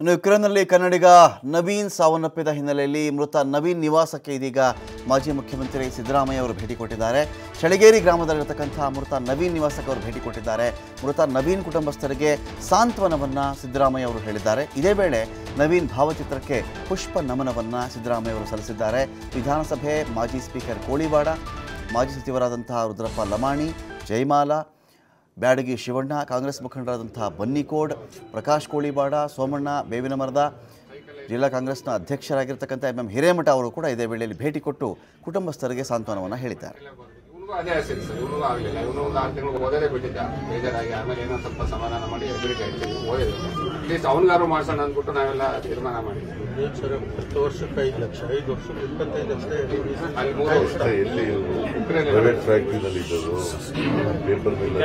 ಇನ್ನು ಯುಕ್ರೇನ್ನಲ್ಲಿ ಕನ್ನಡಿಗ ನವೀನ್ ಸಾವನ್ನಪ್ಪಿದ ಹಿನ್ನೆಲೆಯಲ್ಲಿ ಮೃತ ನವೀನ್ ನಿವಾಸಕ್ಕೆ ಇದೀಗ ಮಾಜಿ ಮುಖ್ಯಮಂತ್ರಿ ಸಿದ್ದರಾಮಯ್ಯ ಅವರು ಭೇಟಿ ಕೊಟ್ಟಿದ್ದಾರೆ ಶಳಿಗೇರಿ ಗ್ರಾಮದಲ್ಲಿರತಕ್ಕಂಥ ಮೃತ ನವೀನ್ ನಿವಾಸಕ್ಕೆ ಅವರು ಭೇಟಿ ಕೊಟ್ಟಿದ್ದಾರೆ ಮೃತ ನವೀನ್ ಕುಟುಂಬಸ್ಥರಿಗೆ ಸಾಂತ್ವನವನ್ನು ಸಿದ್ದರಾಮಯ್ಯ ಅವರು ಹೇಳಿದ್ದಾರೆ ಇದೇ ವೇಳೆ ನವೀನ್ ಭಾವಚಿತ್ರಕ್ಕೆ ಪುಷ್ಪ ನಮನವನ್ನು ಸಿದ್ದರಾಮಯ್ಯ ಅವರು ಸಲ್ಲಿಸಿದ್ದಾರೆ ವಿಧಾನಸಭೆ ಮಾಜಿ ಸ್ಪೀಕರ್ ಕೋಳಿವಾಡ ಮಾಜಿ ಸಚಿವರಾದಂತಹ ರುದ್ರಪ್ಪ ಲಮಾಣಿ ಜಯಮಾಲಾ ಬ್ಯಾಡಗಿ ಶಿವಣ್ಣ ಕಾಂಗ್ರೆಸ್ ಮುಖಂಡರಾದಂತಹ ಬನ್ನಿಕೋಡ್ ಪ್ರಕಾಶ್ ಕೋಳಿವಾಡ ಸೋಮಣ್ಣ ಬೇವಿನ ಮರದ ಜಿಲ್ಲಾ ಕಾಂಗ್ರೆಸ್ನ ಅಧ್ಯಕ್ಷರಾಗಿರ್ತಕ್ಕಂಥ ಎಂ ಎಂ ಹಿರೇಮಠ ಅವರು ಕೂಡ ಇದೇ ವೇಳೆಯಲ್ಲಿ ಭೇಟಿ ಕೊಟ್ಟು ಕುಟುಂಬಸ್ಥರಿಗೆ ಸಾಂತ್ವನವನ್ನು ಹೇಳಿದ್ದಾರೆ ಇವನಿಗೂ ಅದೇ ಆಸೆ ಸರ್ ಇವನಿಗೂ ಆಗಲಿಲ್ಲ ಇವನು ಒಂದು ಆರು ತಿಂಗಳು ಓದೋದೇ ಬಿಟ್ಟಿದ್ದ ಬೇಜಾರಾಗಿ ಆಮೇಲೆ ಏನೋ ಸ್ವಲ್ಪ ಸಮಾಧಾನ ಮಾಡಿ ಎದುರಿಗೆ ಆಯ್ತು ಓದಿಲ್ಲ ಅಟ್ಲೀಸ್ಟ್ ಅವನಿಗಾರು ಮಾಡ್ಸೋಣ ಅಂದ್ಬಿಟ್ಟು ನಾವೆಲ್ಲ ತೀರ್ಮಾನ ಮಾಡಿದ್ವಿ ಏನ್ ಸರ್ ಹತ್ತು ವರ್ಷಕ್ಕೆ ಐದು ಲಕ್ಷ ಐದು ವರ್ಷಕ್ಕೆ ಇಪ್ಪತ್ತೈದು ಲಕ್ಷ ಅಲ್ಲಿ ಮೂರು ವರ್ಷ ಎಲ್ಲಿ ಪ್ರೈವೇಟ್ ಫ್ಯಾಕ್ಟ್ರಿನಲ್ಲಿ ಇದ್ದದ್ದು ಪೇಪರ್ ಮಿಲ್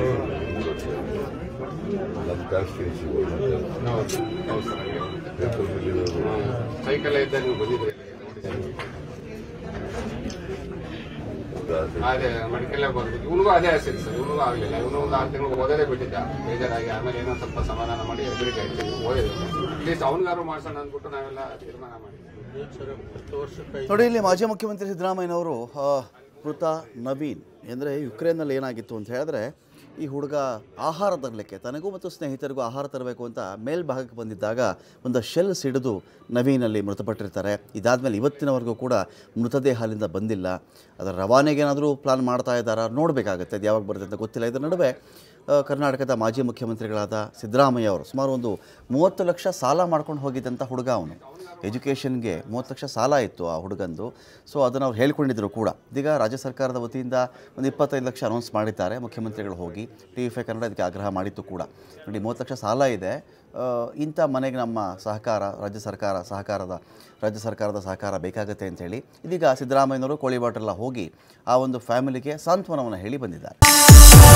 ನಮ್ಮ ಕಾನ್ಸ್ಟಿಟ್ಯೂನ್ಸಿ ಹೌದು ಹೌದು ಸರ್ ಹಾಗೆ. ಪೇಪರ್ ಮಿಲ್ ಇರೋದು ಸೈಕಲ್ ಇದ್ದ ನೀವು ಬಂದಿದ್ರಿ ಅದೇ ಮಡಿಕೆಲ್ಲ ಬರ್ಬೇಕು ಇವನಿಗೂ ಅದೇ ಆಸೆ ಸರ್ ಇವನಿಗೂ ಆಗಲಿಲ್ಲ ಇವನು ಒಂದು ಆರು ತಿಂಗಳು ಓದೋದೇ ಬಿಟ್ಟಿದ್ದ ಬೇಜಾರಾಗಿ ಆಮೇಲೆ ಏನೋ ಸ್ವಲ್ಪ ಸಮಾಧಾನ ಮಾಡಿ ಎದುರಿಗೆ ಆಯ್ತು ಓದಿಲ್ಲ ಅಟ್ಲೀಸ್ಟ್ ಅವನಿಗಾರು ಮಾಡ್ಸೋಣ ಅಂದ್ಬಿಟ್ಟು ನಾವೆಲ್ಲ ತೀರ್ಮಾನ ಮಾಡಿದ್ವಿ ಏನ್ ಸರ್ ಹತ್ತು ವರ್ಷಕ್ಕೆ ಐದು ನೋಡಿ ಇಲ್ಲಿ ಮಾಜಿ ಮುಖ್ಯಮಂತ್ರಿ ಸಿದ್ದರಾಮಯ್ಯನವರು ಆ, ಮೃತ ನವೀನ್ ಅಂದರೆ ಯುಕ್ರೇನ್ನಲ್ಲಿ ಏನಾಗಿತ್ತು ಅಂತ ಹೇಳಿದ್ರೆ ಈ ಹುಡುಗ ಆಹಾರ ತರಲಿಕ್ಕೆ ತನಗೂ ಮತ್ತು ಸ್ನೇಹಿತರಿಗೂ ಆಹಾರ ತರಬೇಕು ಅಂತ ಮೇಲ್ಭಾಗಕ್ಕೆ ಬಂದಿದ್ದಾಗ ಒಂದು ಶೆಲ್ ಸಿಡಿದು ನವೀನಲ್ಲಿ ಮೃತಪಟ್ಟಿರ್ತಾರೆ ಇದಾದಮೇಲೆ ಇವತ್ತಿನವರೆಗೂ ಕೂಡ ಮೃತದೇಹ ಅಲ್ಲಿಂದ ಬಂದಿಲ್ಲ ಅದರ ರವಾನೆಗೆ ಏನಾದರೂ ಪ್ಲಾನ್ ಮಾಡ್ತಾ ಇದ್ದಾರಾ ನೋಡಬೇಕಾಗತ್ತೆ ಅದು ಯಾವಾಗ ಬರುತ್ತೆ ಅಂತ ಗೊತ್ತಿಲ್ಲ ಇದರ ನಡುವೆ ಆ, ಕರ್ನಾಟಕದ ಮಾಜಿ ಮುಖ್ಯಮಂತ್ರಿಗಳಾದ ಸಿದ್ದರಾಮಯ್ಯ ಅವರು ಸುಮಾರು ಒಂದು ಮೂವತ್ತು ಲಕ್ಷ ಸಾಲ ಮಾಡ್ಕೊಂಡು ಹೋಗಿದ್ದಂಥ ಹುಡುಗ ಅವನು ಎಜುಕೇಷನ್ಗೆ ಮೂವತ್ತು ಲಕ್ಷ ಸಾಲ ಇತ್ತು ಆ ಹುಡುಗಂದು ಸೊ ಅದನ್ನು ಅವ್ರು ಹೇಳ್ಕೊಂಡಿದ್ರು ಕೂಡ ಇದೀಗ ರಾಜ್ಯ ಸರ್ಕಾರದ ವತಿಯಿಂದ ಒಂದು ಇಪ್ಪತ್ತೈದು ಲಕ್ಷ ಅನೌನ್ಸ್ ಮಾಡಿದ್ದಾರೆ ಮುಖ್ಯಮಂತ್ರಿಗಳು ಹೋಗಿ ಟಿ ವಿ ಫೈ ಕನ್ನಡ ಇದಕ್ಕೆ ಆಗ್ರಹ ಮಾಡಿತ್ತು ಕೂಡ ನೋಡಿ ಮೂವತ್ತು ಲಕ್ಷ ಸಾಲ ಇದೆ ಆ, ಇಂಥ ಮನೆಗೆ ನಮ್ಮ ಸಹಕಾರ ರಾಜ್ಯ ಸರ್ಕಾರ ಸಹಕಾರದ ರಾಜ್ಯ ಸರ್ಕಾರದ ಸಹಕಾರ ಬೇಕಾಗುತ್ತೆ ಅಂತೇಳಿ ಇದೀಗ ಸಿದ್ದರಾಮಯ್ಯನವರು ಕೋಳಿವಾಟೆಲ್ಲ ಹೋಗಿ ಆ ಒಂದು ಫ್ಯಾಮಿಲಿಗೆ ಸಾಂತ್ವನವನ್ನು ಹೇಳಿ ಬಂದಿದ್ದಾರೆ